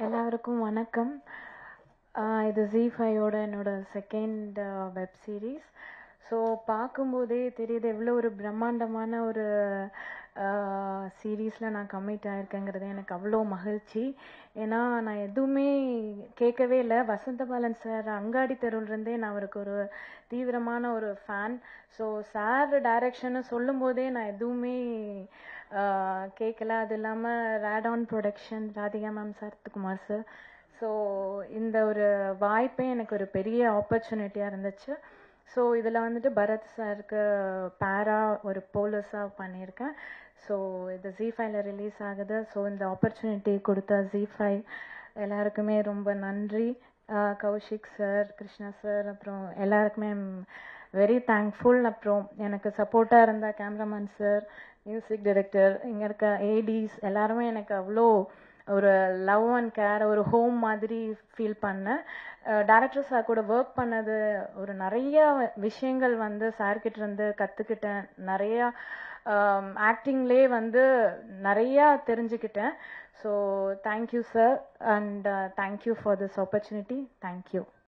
எல்லாருக்கும் வணக்கம் ஆஹ் இது ஜி ஃபைவோட என்னோட செகண்ட் வெப் சீரிஸ் ஸோ பார்க்கும்போதே தெரியுது எவ்வளோ ஒரு பிரம்மாண்டமான ஒரு சீரீஸில் நான் கமிட் ஆயிருக்கேங்கிறது எனக்கு அவ்வளோ மகிழ்ச்சி ஏன்னா நான் எதுவுமே கேட்கவே இல்லை வசந்தபாலன் சார் அங்காடி தெருவிலேருந்தே நான் அவருக்கு ஒரு தீவிரமான ஒரு ஃபேன் ஸோ சார் டைரக்ஷன்னு சொல்லும்போதே நான் எதுவுமே ஆஹ் கேட்கல அது இல்லாமல் Radaan production Radhika ma'am Sarathkumar sir so இந்த ஒரு வாய்ப்பே எனக்கு ஒரு பெரிய ஆப்பர்ச்சுனிட்டியாக இருந்துச்சு ஸோ இதில் வந்துட்டு பரத் சாருக்கு பேரா ஒரு போலீஸாக பண்ணியிருக்கேன் ஸோ இது ஜி ஃபைவ்ல ரிலீஸ் ஆகுது ஸோ இந்த ஆப்பர்ச்சுனிட்டி கொடுத்த ஜி ஃபைவ் எல்லாருக்குமே ரொம்ப நன்றி ஆஹ் கௌஷிக் சார் கிருஷ்ணா சார் அப்புறம் எல்லாருக்குமே வெரி தேங்க்ஃபுல் அப்புறம் எனக்கு சப்போர்ட்டாக இருந்த கேமராமேன் சார் மியூசிக் டைரக்டர் இங்கே இருக்க ஏடிஸ் எல்லாருமே எனக்கு அவ்வளோ ஒரு லவ் அண்ட் கேர் ஒரு ஹோம் மாதிரி ஃபீல் பண்ணேன் டேரக்டர் சார் கூட ஒர்க் பண்ணது ஒரு நிறைய விஷயங்கள் வந்து சார்கிட்ட இருந்து கற்றுக்கிட்டேன் நிறையா ஆக்டிங்லே வந்து நிறையா தெரிஞ்சுக்கிட்டேன் so thank you sir and thank you for this opportunity thank you